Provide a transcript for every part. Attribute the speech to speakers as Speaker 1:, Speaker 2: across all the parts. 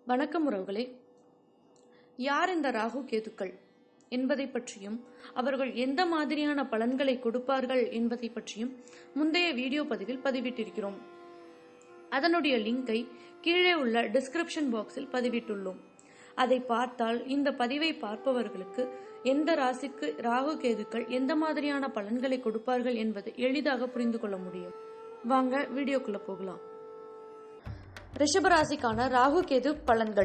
Speaker 1: வணக்கம் உறவுகளே யார் இந்த ராகு கேதுக்கள் என்பதை பற்றியும் அவர்கள் எந்த மாதிரியான பலன்களை கொடுப்பார்கள் என்பதை பற்றியும் முந்தைய வீடியோ பதிவில் பதிவிட்டிருக்கிறோம் அதனுடைய லிங்கை கீழே உள்ள டிஸ்கிரிப்ஷன் பாக்ஸில் பதிவிட்டுள்ளோம் அதை பார்த்தால் இந்த பதிவை பார்ப்பவர்களுக்கு எந்த ராசிக்கு ராகு கேதுக்கள் எந்த மாதிரியான பலன்களை கொடுப்பார்கள் என்பதை எளிதாக புரிந்து கொள்ள முடியும் வாங்க வீடியோக்குள்ள போகலாம் ரிஷபராசிக்கான ராகு கேது பலன்கள்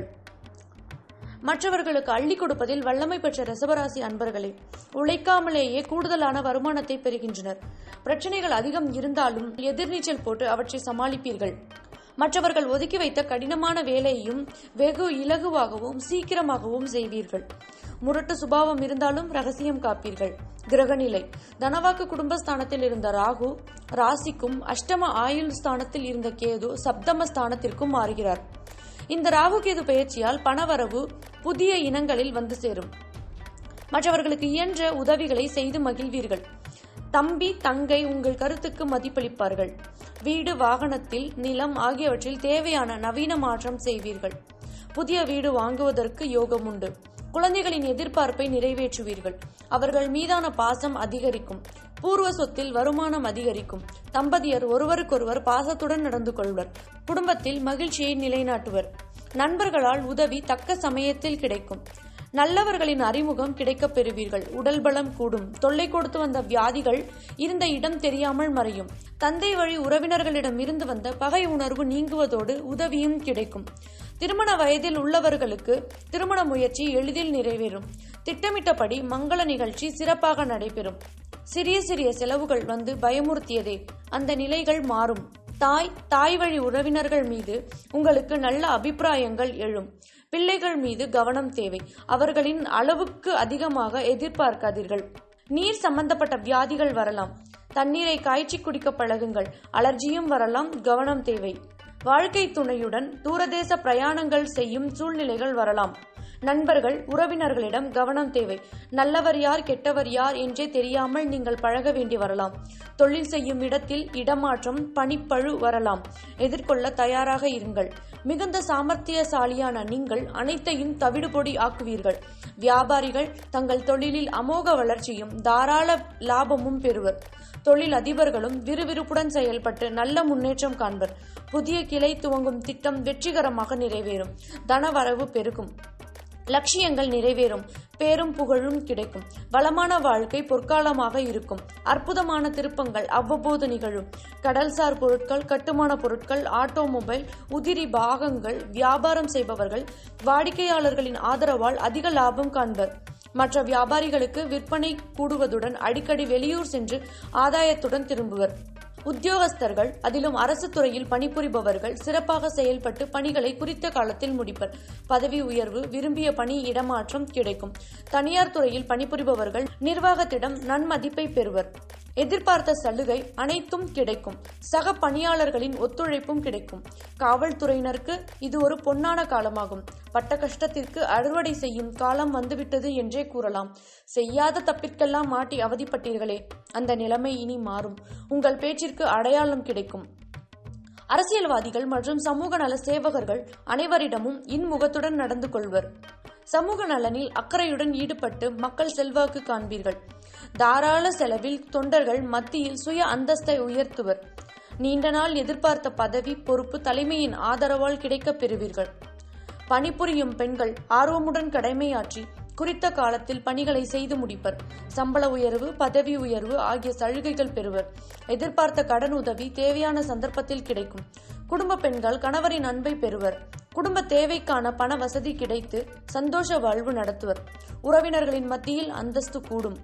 Speaker 1: மற்றவர்களுக்கு அள்ளி கொடுப்பதில் வல்லமை பெற்ற ரிஷபராசி அன்பர்களே உழைக்காமலேயே கூடுதலான வருமானத்தை பெறுகின்றனர் பிரச்சனைகள் அதிகம் இருந்தாலும் எதிர்நீச்சல் போட்டு அவற்றை சமாளிப்பீர்கள் மற்றவர்கள் ஒதுக்கி வைத்த கடினமான வேலையையும் வெகு இலகுவாகவும் சீக்கிரமாகவும் செய்வீர்கள் முரட்டு சுபாவம் இருந்தாலும் ரகசியம் காப்பீர்கள் கிரகநிலை தனவாக்கு குடும்பஸ்தானத்தில் இருந்த ராகு ராசிக்கும் அஷ்டம ஆயுள் ஸ்தானத்தில் இருந்த கேது சப்தம ஸ்தானத்திற்கும் மாறுகிறார் இந்த ராகு கேது பயிற்சியால் பணவரவு புதிய இனங்களில் வந்து சேரும் மற்றவர்களுக்கு இயன்ற உதவிகளை செய்து மகிழ்வீர்கள் தம்பி தங்கை உங்கள் கருத்துக்கு மதிப்பளிப்பார்கள் வீடு வாகனத்தில் நிலம் ஆகியவற்றில் தேவையான நவீன மாற்றம் செய்வீர்கள் புதிய வீடு வாங்குவதற்கு யோகம் உண்டு குழந்தைகளின் எதிர்பார்ப்பை நிறைவேற்றுவீர்கள் அவர்கள் மீதான பாசம் அதிகரிக்கும் பூர்வ சொத்தில் வருமானம் அதிகரிக்கும் தம்பதியர் ஒருவருக்கொருவர் பாசத்துடன் நடந்து கொள்வர் குடும்பத்தில் மகிழ்ச்சியை நிலைநாட்டுவர் நண்பர்களால் உதவி தக்க சமயத்தில் கிடைக்கும் நல்லவர்களின் அறிமுகம் கிடைக்கப் பெறுவீர்கள் உடல் பலம் கூடும் தொல்லை கொடுத்து வந்த வியாதிகள் இருந்த இடம் தெரியாமல் மறையும் தந்தை வழி உறவினர்களிடம் இருந்து வந்த பகை உணர்வு நீங்குவதோடு உதவியும் கிடைக்கும் திருமண வயதில் உள்ளவர்களுக்கு திருமண முயற்சி எளிதில் நிறைவேறும் திட்டமிட்டபடி மங்கள நிகழ்ச்சி சிறப்பாக நடைபெறும் சிறிய சிறிய செலவுகள் வந்து பயமுறுத்தியதே அந்த நிலைகள் மாறும் தாய் தாய் வழி உறவினர்கள் மீது உங்களுக்கு நல்ல அபிப்பிராயங்கள் எழும் பிள்ளைகள் மீது கவனம் தேவை அவர்களின் அளவுக்கு அதிகமாக எதிர்பார்க்காதீர்கள் நீர் சம்பந்தப்பட்ட வியாதிகள் வரலாம் தண்ணீரை காய்ச்சி குடிக்க பழகுங்கள் அலர்ஜியும் வரலாம் கவனம் தேவை வாழ்க்கை துணையுடன் தூரதேச பிரயாணங்கள் செய்யும் சூழ்நிலைகள் வரலாம் நண்பர்கள் உறவினர்களிடம் கவனம் தேவை நல்லவர் யார் கெட்டவர் யார் என்றே தெரியாமல் நீங்கள் பழக வேண்டி வரலாம் தொழில் செய்யும் இடத்தில் இடமாற்றம் பணிப்பழு வரலாம் எதிர்கொள்ள தயாராக இருங்கள் மிகுந்த சாமர்த்தியசாலியான நீங்கள் அனைத்தையும் தவிடுபொடி ஆக்குவீர்கள் வியாபாரிகள் தங்கள் தொழிலில் அமோக வளர்ச்சியும் தாராள லாபமும் பெறுவர் தொழில் அதிபர்களும் விறுவிறுப்புடன் செயல்பட்டு நல்ல முன்னேற்றம் காண்பர் புதிய கிளை துவங்கும் திட்டம் வெற்றிகரமாக நிறைவேறும் தனவரவு பெருகும் லட்சியங்கள் நிறைவேறும் பேரும் புகழும் கிடைக்கும் வளமான வாழ்க்கை பொற்காலமாக இருக்கும் அற்புதமான திருப்பங்கள் அவ்வப்போது நிகழும் கடல்சார் பொருட்கள் கட்டுமான பொருட்கள் ஆட்டோமொபைல் உதிரி பாகங்கள் வியாபாரம் செய்பவர்கள் வாடிக்கையாளர்களின் ஆதரவால் அதிக லாபம் காண்பர் மற்ற வியாபாரிகளுக்கு விற்பனை கூடுவதுடன் அடிக்கடி வெளியூர் சென்று ஆதாயத்துடன் திரும்புவர் உத்தியோகஸ்தர்கள் அதிலும் அரசு துறையில் பணிபுரிபவர்கள் சிறப்பாக செயல்பட்டு பணிகளை குறித்த காலத்தில் முடிப்பர் பதவி உயர்வு விரும்பிய பணி இடமாற்றம் கிடைக்கும் தனியார் துறையில் பணிபுரிபவர்கள் நிர்வாகத்திடம் நன்மதிப்பை பெறுவர் எதிர்பார்த்த சலுகை அனைத்தும் கிடைக்கும் சக பணியாளர்களின் ஒத்துழைப்பும் கிடைக்கும் காவல்துறையினருக்கு இது ஒரு பொன்னான காலமாகும் பட்ட கஷ்டத்திற்கு அறுவடை செய்யும் காலம் வந்துவிட்டது என்றே கூறலாம் செய்யாத தப்பிற்கெல்லாம் மாட்டி அவதிப்பட்டீர்களே அந்த நிலைமை இனி மாறும் உங்கள் பேச்சிற்கு அடையாளம் கிடைக்கும் அரசியல்வாதிகள் மற்றும் சமூக நல சேவகர்கள் அனைவரிடமும் இன்முகத்துடன் நடந்து கொள்வர் சமூக நலனில் அக்கறையுடன் ஈடுபட்டு மக்கள் செல்வாக்கு காண்பீர்கள் தாராள செலவில் தொண்டர்கள் மத்தியில் சுய அந்தஸ்தை உயர்த்துவர் நீண்ட நாள் எதிர்பார்த்த பதவி பொறுப்பு தலைமையின் ஆதரவால் கிடைக்கப் பெறுவீர்கள் பணிபுரியும் பெண்கள் ஆர்வமுடன் கடமையாற்றி குறித்த காலத்தில் பணிகளை செய்து முடிப்பர் சம்பள உயர்வு பதவி உயர்வு ஆகிய சலுகைகள் பெறுவர் எதிர்பார்த்த கடன் உதவி தேவையான சந்தர்ப்பத்தில் கிடைக்கும் குடும்ப பெண்கள் கணவரின் அன்பை பெறுவர் குடும்ப தேவைக்கான பண வசதி கிடைத்து சந்தோஷ வாழ்வு நடத்துவர் உறவினர்களின் மத்தியில் அந்தஸ்து கூடும்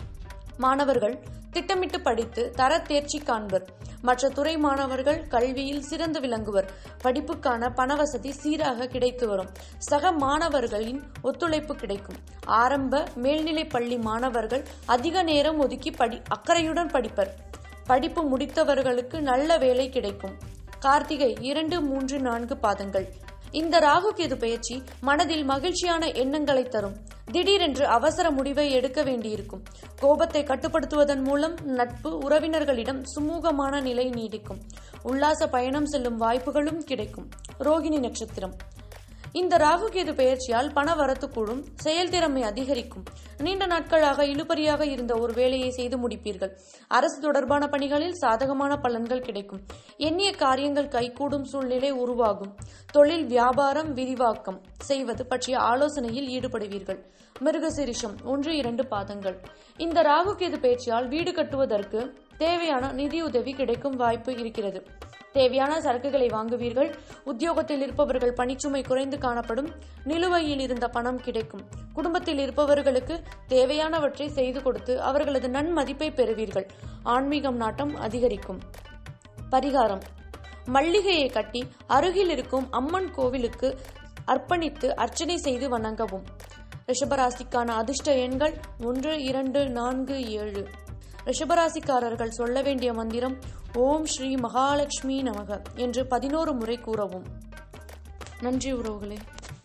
Speaker 1: மாணவர்கள் திட்டமிட்டு படித்து தர தேர்ச்சி காண்பர் மற்ற துறை மாணவர்கள் கல்வியில் சிறந்து விளங்குவர் படிப்புக்கான பணவசதி சீராக கிடைத்து வரும் சக மாணவர்களின் ஒத்துழைப்பு கிடைக்கும் ஆரம்ப மேல்நிலை பள்ளி மாணவர்கள் அதிக நேரம் ஒதுக்கி படி அக்கறையுடன் படிப்பர் படிப்பு முடித்தவர்களுக்கு நல்ல வேலை கிடைக்கும் கார்த்திகை இரண்டு மூன்று நான்கு பாதங்கள் இந்த ராகு கேது பயிற்சி மனதில் மகிழ்ச்சியான எண்ணங்களை தரும் திடீரென்று அவசர முடிவை எடுக்க வேண்டியிருக்கும் கோபத்தை கட்டுப்படுத்துவதன் மூலம் நட்பு உறவினர்களிடம் சுமூகமான நிலை நீடிக்கும் உல்லாச பயணம் செல்லும் வாய்ப்புகளும் கிடைக்கும் ரோகிணி நட்சத்திரம் இந்த ராகு கேது பெயர்ச்சியால் பண வரத்து கூடும் செயல்திறமை அதிகரிக்கும் நீண்ட நாட்களாக இழுபறியாக இருந்த ஒரு வேலையை செய்து முடிப்பீர்கள் அரசு தொடர்பான பணிகளில் சாதகமான பலன்கள் கிடைக்கும் எண்ணிய காரியங்கள் கைகூடும் சூழ்நிலை உருவாகும் தொழில் வியாபாரம் விரிவாக்கம் செய்வது பற்றிய ஆலோசனையில் ஈடுபடுவீர்கள் மிருகசிரிஷம் ஒன்று இரண்டு பாதங்கள் இந்த ராகு கேது பயிற்சியால் வீடு கட்டுவதற்கு தேவையான நிதியுதவி கிடைக்கும் வாய்ப்பு இருக்கிறது தேவையான சரக்குகளை வாங்குவீர்கள் உத்தியோகத்தில் இருப்பவர்கள் பணிச்சுமை குறைந்து காணப்படும் நிலுவையில் இருந்த பணம் கிடைக்கும் குடும்பத்தில் இருப்பவர்களுக்கு தேவையானவற்றை செய்து கொடுத்து அவர்களது நன்மதிப்பை பெறுவீர்கள் ஆன்மீகம் நாட்டம் அதிகரிக்கும் பரிகாரம் மல்லிகையை கட்டி அருகில் இருக்கும் அம்மன் கோவிலுக்கு அர்ப்பணித்து அர்ச்சனை செய்து வணங்கவும் ரிஷபராசிக்கான அதிர்ஷ்ட எண்கள் ஒன்று இரண்டு நான்கு ஏழு ரிஷபராசிக்காரர்கள் சொல்ல வேண்டிய மந்திரம் ஓம் ஸ்ரீ மகாலட்சுமி நமக என்று பதினோரு முறை கூறவும் நன்றி உறவுகளே